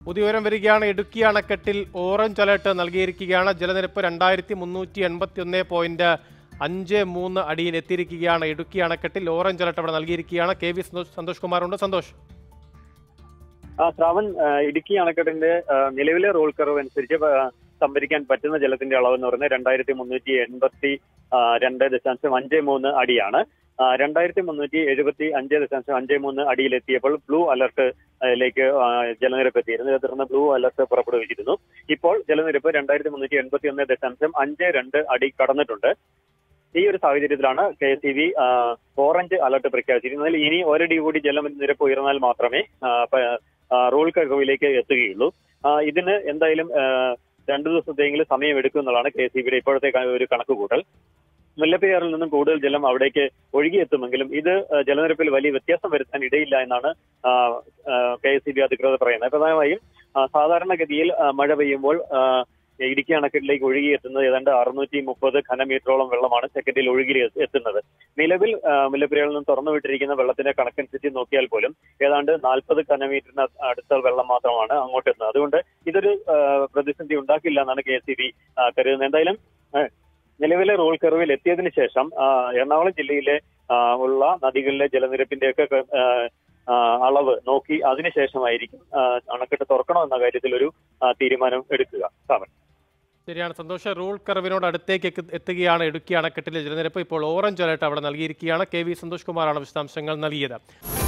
പുതിയ വിവരം വരികയാണ് ഇടുക്കി അണക്കെട്ടിൽ ഓറഞ്ച് അലർട്ട് നൽകിയിരിക്കുകയാണ് ജലനിരപ്പ് രണ്ടായിരത്തി മുന്നൂറ്റി എൺപത്തി ഒന്ന് പോയിന്റ് അഞ്ച് മൂന്ന് അടിയിൽ എത്തിയിരിക്കുകയാണ് ഇടുക്കി അണക്കെട്ടിൽ ഓറഞ്ച് അലർട്ട് അവിടെ നൽകിയിരിക്കുകയാണ് കെ വി സന്തോഷ് സന്തോഷ് കുമാറുണ്ട് സന്തോഷ് ആ ശ്രാവൺ ആ, ഇടുക്കി അണക്കെട്ടിന്റെ ആ, നിലവിലെ റോൾ കർവ് അനുസരിച്ച് ആ, സംഭരിക്കാൻ പറ്റുന്ന ജലത്തിന്റെ അളവ് എന്ന് പറയുന്നത് രണ്ടായിരത്തി മുന്നൂറ്റി എൺപത്തി ആ, രണ്ട് ദശാംശം അഞ്ച് മൂന്ന് അടിയാണ് ആ, രണ്ടായിരത്തി മുന്നൂറ്റി എഴുപത്തി അഞ്ച് ദശാംശം അഞ്ച് മൂന്ന് അടിയിലെത്തിയപ്പോൾ ബ്ലൂ അലർട്ട് ലേക്ക് ആ, ജലനിരപ്പ് എത്തിയിരുന്നു ഇതേ തുടർന്ന് ബ്ലൂ അലർട്ട് പുറപ്പെടുവിച്ചിരുന്നു ഇപ്പോൾ ജലനിരപ്പ് രണ്ടായിരത്തി മുന്നൂറ്റി എൺപത്തി ഒന്ന് ദശാംശം അഞ്ച് രണ്ട് അടി കടന്നിട്ടുണ്ട് ഈ ഒരു സാഹചര്യത്തിലാണ് K S E B orange alert പ്രഖ്യാപിച്ചിരിക്കുന്നത് ഇനി ഒരടി കൂടി ജലനിരപ്പ് ഉയർന്നാൽ മാത്രമേ ആ, പ- ആ, റോൾ കർവിലേക്ക് എത്തുകയുള്ളൂ ആ, ഇതിന് എന്തായാലും ആ, രണ്ടു ദിവസത്തെങ്കിലും സമയമെടുക്കും എന്നുള്ളതാണ് കെ എസ് ബിയുടെ ഇപ്പോഴത്തെ ക- ഒരു കണക്കുകൂട്ടൽ മുല്ലപ്പെരിയാറിൽ നിന്നും കൂടുതൽ ജലം അവിടേക്ക് ഒഴുകിയെത്തുമെങ്കിലും ഇത് ആ, ജലനിരപ്പിൽ വലിയ വ്യത്യാസം വരുത്താൻ ഇടയില്ല എന്നാണ് കെ എസ് ബി അധികൃതർ പറയുന്നത് പ്രധാനമായും ആ, സാധാരണഗതിയിൽ ആ, മഴ പെയ്യുമ്പോൾ ആ, ഇടുക്കി അണക്കെട്ടിലേക്ക് ഒഴുകിയെത്തുന്നത് ഏതാണ്ട് അറുന്നൂറ്റി മുപ്പത് ഘനമീറ്ററോളം വെള്ളമാണ് സെക്കൻഡിൽ ഒഴുകി എത്തുന്നത് നിലവിൽ ആ, മുല്ലപ്പെരിയാറിൽ നിന്ന് തുറന്നുവിട്ടിരിക്കുന്ന വെള്ളത്തിന്റെ കണക്കനുസരിച്ച് നോക്കിയാൽ പോലും ഏതാണ്ട് നാൽപ്പത് ഘനമീറ്ററിന് അടുത്ത വെള്ളം മാത്രമാണ് അങ്ങോട്ട് എത്തുന്നത് അതുകൊണ്ട് ഇതൊരു ആ, പ്രതിസന്ധി ഉണ്ടാക്കില്ല എന്നാണ് കെ എസ് സി ബി കരുതുന്നത് എന്തായാലും ആ, നിലവിലെ റോൾ കർവിൽ എത്തിയതിനു ശേഷം ആ, എറണാകുളം ജില്ലയിലെ ആ, ഉള്ള നദികളിലെ ജലനിരപ്പിന്റെയൊക്കെ ക- ആ, ആ, അളവ് നോക്കി അതിനുശേഷമായിരിക്കും ആ, അണക്കെട്ട് തുറക്കണോ എന്ന കാര്യത്തിൽ ഒരു ആ, തീരുമാനം എടുക്കുക സാമൻ ശരിയാണ് സന്തോഷ് റൂൾ കർവിനോട് അടുത്തേക്ക് എത്തി- എത്തുകയാണ് ഇടുക്കി അണക്കെട്ടിലെ ജലനിരപ്പ് ഇപ്പോൾ ഓറഞ്ച് അലർട്ട് അവിടെ നൽകിയിരിക്കുകയാണ് കെ വി സന്തോഷ് കുമാറാണ് വിശദാംശങ്ങൾ നൽകിയത്